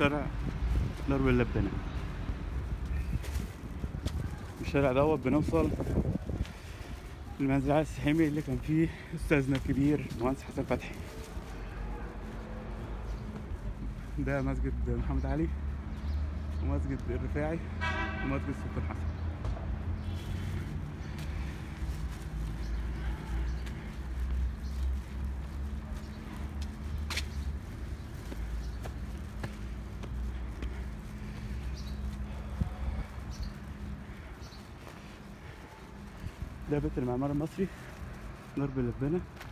شارع درب اللبنة الشارع دوت بنوصل المزرعة السحيمي اللي كان فيه أستاذنا الكبير المهندس حسن فتحي ده مسجد محمد علي ومسجد الرفاعي ومسجد سلطان حسن ده بيت المعمار المصري درب اللبنة